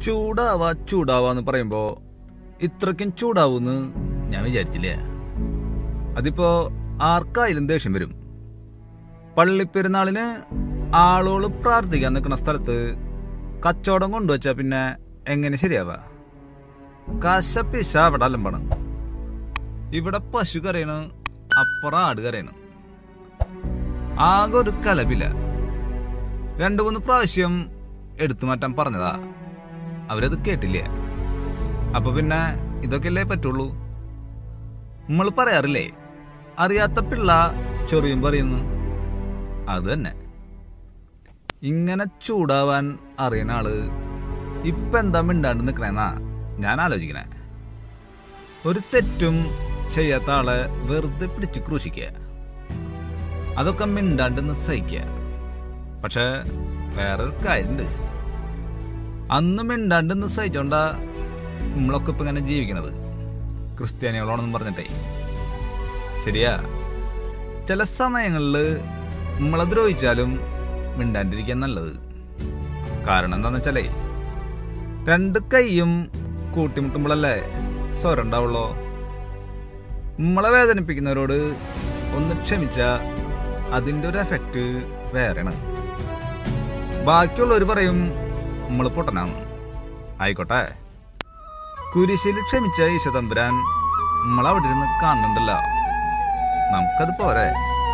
ചൂടാവാ ചൂടാവാന്ന് പറയുമ്പോ ഇത്രയ്ക്കും ചൂടാവൂന്ന് ഞാൻ വിചാരിച്ചില്ല അതിപ്പോ ആർക്കായാലും ദേഷ്യം വരും പള്ളിപ്പെരുന്നാളിന് ആളോള് പ്രാർത്ഥിക്കാൻ നിൽക്കുന്ന സ്ഥലത്ത് കച്ചവടം കൊണ്ടുവച്ചാ പിന്നെ എങ്ങനെ ശരിയാവാ കശപ്പിശ അവിടെ അലമ്പാണ് ഇവിടെ പശു കരയണ് അപ്പുറം ആട് കരയണ് ആകെ ഒരു കലപില്ല രണ്ടു മൂന്ന് പ്രാവശ്യം എടുത്തു മാറ്റാൻ പറഞ്ഞതാ അവരത് കേട്ടില്ല അപ്പൊ പിന്നെ ഇതൊക്കെയല്ലേ പറ്റുള്ളൂ നമ്മൾ പറയാറില്ലേ അറിയാത്ത പിള്ള ചൊറിയും പറയുന്നു അത് തന്നെ ഇങ്ങനെ ചൂടാവാൻ അറിയുന്ന ആള് ഇപ്പൊ എന്താ മിണ്ടാണ്ട് നിക്കണേന്നാ ഞാൻ ആലോചിക്കണേ ഒരു തെറ്റും ചെയ്യാത്ത ആളെ വെറുതെ പിടിച്ച് ക്രൂശിക്കുക അതൊക്കെ മിണ്ടാണ്ട് നിന്ന് സഹിക്കുക പക്ഷെ വേറൊരു കാര്യമുണ്ട് അന്ന് മിണ്ടാണ്ട് നിന്ന് സഹിച്ചോണ്ടാ നമ്മളൊക്കെ ഇപ്പൊ ഇങ്ങനെ ജീവിക്കണത് ക്രിസ്ത്യാനികളോണെന്നും പറഞ്ഞിട്ടേ ശരിയാ ചില സമയങ്ങളിൽ നമ്മളെ ദ്രോഹിച്ചാലും മിണ്ടാണ്ടിരിക്കാൻ നല്ലത് കാരണം എന്താന്ന് വെച്ചാലേ രണ്ട് കൈയും കൂട്ടിമുട്ടുമ്പോഴല്ലേ സ്വരം ഉണ്ടാവുള്ളോ നമ്മളെ വേദനിപ്പിക്കുന്നവരോട് ഒന്ന് ക്ഷമിച്ച അതിൻ്റെ ഒരു എഫക്റ്റ് വേറെയാണ് ബാക്കിയുള്ളവർ പറയും നമ്മൾ പൊട്ടനാണ് ആയിക്കോട്ടെ കുരിശിൽ ക്ഷമിച്ച ഈശതമ്പുരാൻ നമ്മളവിടെ ഇരുന്ന് കാണുന്നുണ്ടല്ലോ നമുക്കത് പോരെ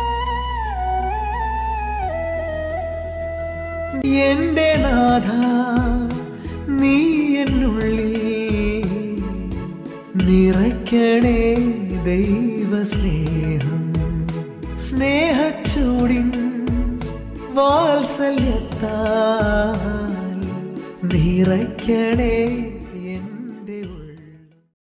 എന്റെ നാഥ നീ എന്നുള്ളിൽ നിറയ്ക്കണേ ദൈവസ്നേഹം സ്നേഹച്ചൂടിൻ വാത്സല്യത്താൽ നിറയ്ക്കണേ എന്റെ ഉള്ളിൽ